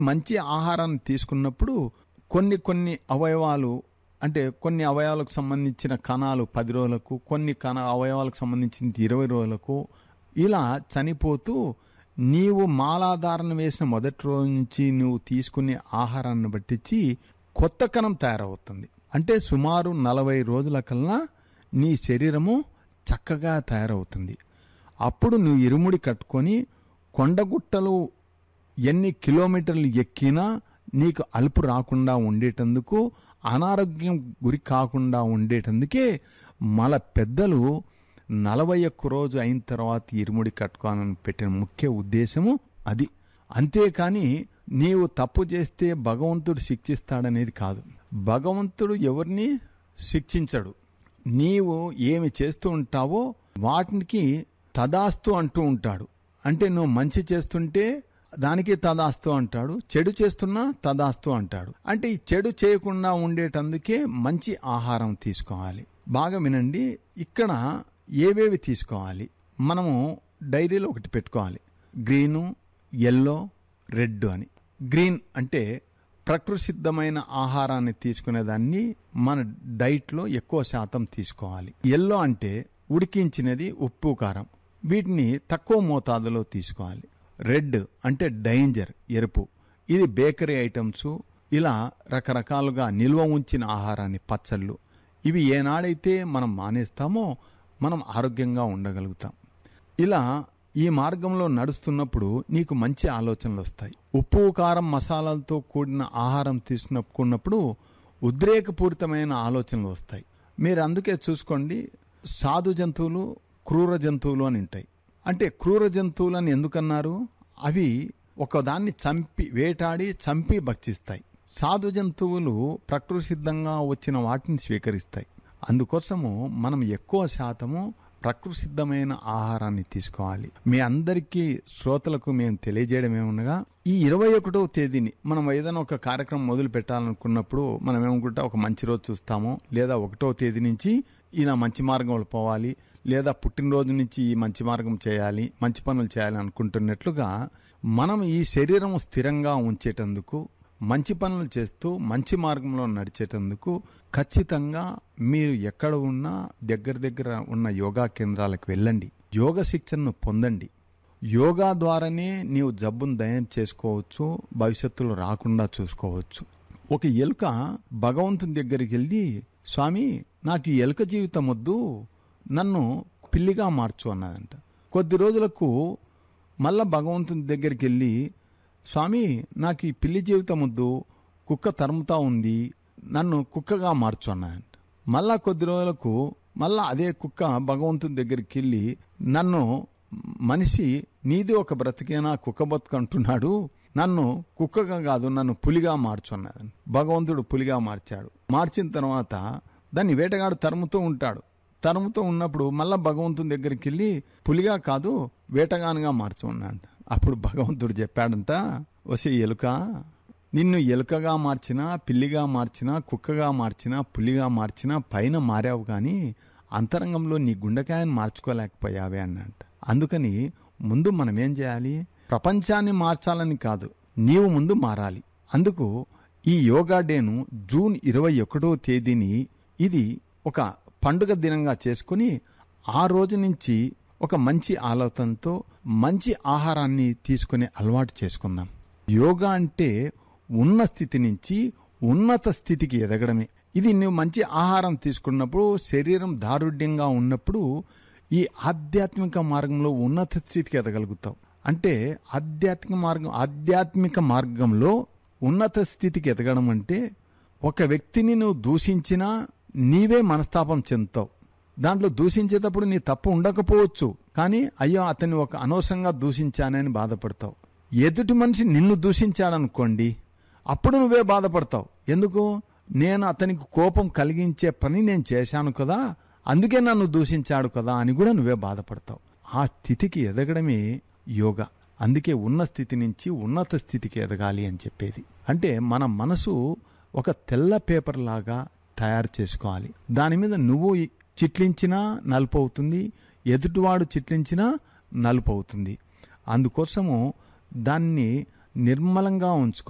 మంచి ఆహారాన్ని తీసుకున్నప్పుడు కొన్ని కొన్ని అవయవాలు అంటే కొన్ని అవయవాలకు సంబంధించిన కణాలు పది రోజులకు కొన్ని కణ అవయవాలకు సంబంధించిన ఇరవై రోజులకు ఇలా చనిపోతూ నీవు మాలాధారణ వేసిన మొదటి రోజు నుంచి నువ్వు తీసుకునే ఆహారాన్ని బట్టించి కొత్త కణం తయారవుతుంది అంటే సుమారు నలభై రోజుల కల్లా నీ శరీరము చక్కగా తయారవుతుంది అప్పుడు నువ్వు ఇరుముడి కట్టుకొని కొండగుట్టలు ఎన్ని కిలోమీటర్లు ఎక్కినా నీకు అలుపు రాకుండా ఉండేటందుకు అనారోగ్యం గురి కాకుండా ఉండేటందుకే మన పెద్దలు నలభై ఒక్క రోజు అయిన తర్వాత ఇరుముడి కట్టుకోవాలని పెట్టిన ముఖ్య ఉద్దేశము అది అంతేకాని నీవు తప్పు చేస్తే భగవంతుడు శిక్షిస్తాడనేది కాదు భగవంతుడు ఎవరిని శిక్షించడు నీవు ఏమి చేస్తూ ఉంటావో వాటికి తదాస్తు అంటూ ఉంటాడు అంటే నువ్వు మంచి చేస్తుంటే దానికి తదాస్తు అంటాడు చెడు చేస్తున్నా తదాస్తు అంటాడు అంటే ఈ చెడు చేయకుండా ఉండేటందుకే మంచి ఆహారం తీసుకోవాలి బాగా వినండి ఇక్కడ ఏవేవి తీసుకోవాలి మనము డైరీలో ఒకటి పెట్టుకోవాలి గ్రీను ఎల్లో రెడ్ అని గ్రీన్ అంటే ప్రకృతి సిద్ధమైన ఆహారాన్ని తీసుకునేదాన్ని మన డైట్లో ఎక్కువ శాతం తీసుకోవాలి ఎల్లో అంటే ఉడికించినది ఉప్పు కారం వీటిని తక్కువ మోతాదులో తీసుకోవాలి రెడ్ అంటే డేంజర్ ఎరుపు ఇది బేకరీ ఐటమ్స్ ఇలా రకరకాలుగా నిల్వ ఉంచిన ఆహారాన్ని పచ్చళ్ళు ఇవి ఏనాడైతే మనం మానేస్తామో మనం ఆరోగ్యంగా ఉండగలుగుతాం ఇలా ఈ మార్గంలో నడుస్తున్నప్పుడు నీకు మంచి ఆలోచనలు వస్తాయి ఉప్పు కారం మసాలాలతో కూడిన ఆహారం తీసుకున్నప్పుడు ఉద్రేకపూరితమైన ఆలోచనలు వస్తాయి మీరు అందుకే చూసుకోండి సాధు జంతువులు క్రూర జంతువులు అని ఉంటాయి అంటే క్రూర జంతువులని ఎందుకన్నారు అవి ఒకదాన్ని చంపి వేటాడి చంపి భక్షిస్తాయి సాధు జంతువులు ప్రకృతి సిద్ధంగా వచ్చిన వాటిని స్వీకరిస్తాయి అందుకోసము మనం ఎక్కువ శాతము ప్రకృతి సిద్ధమైన ఆహారాన్ని తీసుకోవాలి మీ అందరికీ శ్రోతలకు మేము తెలియజేయడం ఏమనగా ఈ ఇరవై ఒకటో తేదీని మనం ఏదైనా ఒక కార్యక్రమం మొదలు పెట్టాలనుకున్నప్పుడు మనం ఏమనుకుంటా ఒక మంచి రోజు చూస్తాము లేదా ఒకటో తేదీ నుంచి ఈయన మంచి మార్గంలో పోవాలి లేదా పుట్టినరోజు నుంచి ఈ మంచి మార్గం చేయాలి మంచి పనులు చేయాలి అనుకుంటున్నట్లుగా మనం ఈ శరీరం స్థిరంగా ఉంచేటందుకు మంచి పనులు చేస్తూ మంచి మార్గంలో నడిచేటందుకు ఖచ్చితంగా మీరు ఎక్కడ ఉన్నా దగ్గర దగ్గర ఉన్న యోగా కేంద్రాలకు వెళ్ళండి యోగ శిక్షణను పొందండి యోగా ద్వారానే నీవు జబ్బును దయం చేసుకోవచ్చు భవిష్యత్తులో రాకుండా చూసుకోవచ్చు ఒక ఎలుక భగవంతుని దగ్గరికి వెళ్ళి స్వామి నాకు ఈ ఎలుక జీవితం వద్దు నన్ను పిల్లిగా మార్చు అన్నదంట కొద్ది రోజులకు మళ్ళా భగవంతుని దగ్గరికి వెళ్ళి స్వామి నాకు ఈ పిల్లి జీవితం వద్దు కుక్క తరుముతా ఉంది నన్ను కుక్కగా మార్చు అన్నాయంట మళ్ళా కొద్ది రోజులకు మళ్ళా అదే కుక్క భగవంతుని దగ్గరికి వెళ్ళి నన్ను మనిషి నీది ఒక బ్రతికేనా కుక్క బతుకు అంటున్నాడు నన్ను కుక్కగా కాదు నన్ను పులిగా మార్చు అన్నది భగవంతుడు పులిగా మార్చాడు మార్చిన తర్వాత దాన్ని వేటగాడు తరుముతూ ఉంటాడు తరుముతూ ఉన్నప్పుడు మళ్ళా భగవంతుని దగ్గరికి వెళ్ళి పులిగా కాదు వేటగానుగా మార్చమన్నాడు అప్పుడు భగవంతుడు చెప్పాడంట వసే ఎలుక నిన్ను ఎలుకగా మార్చినా పిల్లిగా మార్చినా కుక్కగా మార్చినా పులిగా మార్చినా పైన మారావు కానీ అంతరంగంలో నీ గుండెకాయని మార్చుకోలేకపోయావే అన్నట్ట అందుకని ముందు మనం ఏం చేయాలి ప్రపంచాన్ని మార్చాలని కాదు నీవు ముందు మారాలి అందుకు ఈ యోగా డేను జూన్ ఇరవై ఒకటో తేదీని ఇది ఒక పండుగ దినంగా చేసుకుని ఆ రోజు నుంచి ఒక మంచి ఆలోచనతో మంచి ఆహారాన్ని తీసుకునే అలవాటు చేసుకుందాం యోగా అంటే ఉన్న స్థితి నుంచి ఉన్నత స్థితికి ఎదగడమే ఇది నువ్వు మంచి ఆహారం తీసుకున్నప్పుడు శరీరం దారుఢ్యంగా ఉన్నప్పుడు ఈ ఆధ్యాత్మిక మార్గంలో ఉన్నత స్థితికి ఎదగలుగుతావు అంటే ఆధ్యాత్మిక మార్గం ఆధ్యాత్మిక మార్గంలో ఉన్నత స్థితికి ఎదగడం అంటే ఒక వ్యక్తిని నువ్వు దూషించినా నీవే మనస్తాపం చెందుతావు దాంట్లో దూషించేటప్పుడు నీ తప్పు ఉండకపోవచ్చు కానీ అయ్యో అతన్ని ఒక అనవసరంగా దూషించానని బాధపడతావు ఎదుటి మనిషి నిన్ను దూషించాడనుకోండి అప్పుడు నువ్వే బాధపడతావు ఎందుకు నేను అతనికి కోపం కలిగించే పని నేను చేశాను కదా అందుకే నన్ను దూషించాడు కదా అని కూడా నువ్వే బాధపడతావు ఆ స్థితికి ఎదగడమే యోగా అందుకే ఉన్న స్థితి నుంచి ఉన్నత స్థితికి ఎదగాలి అని చెప్పేది అంటే మన మనసు ఒక తెల్ల పేపర్ లాగా తయారు చేసుకోవాలి దాని మీద నువ్వు చిట్లించినా నలుపు అవుతుంది ఎదుటివాడు చిట్లించినా నలుపు అవుతుంది అందుకోసము దాన్ని నిర్మలంగా ఉంచుకో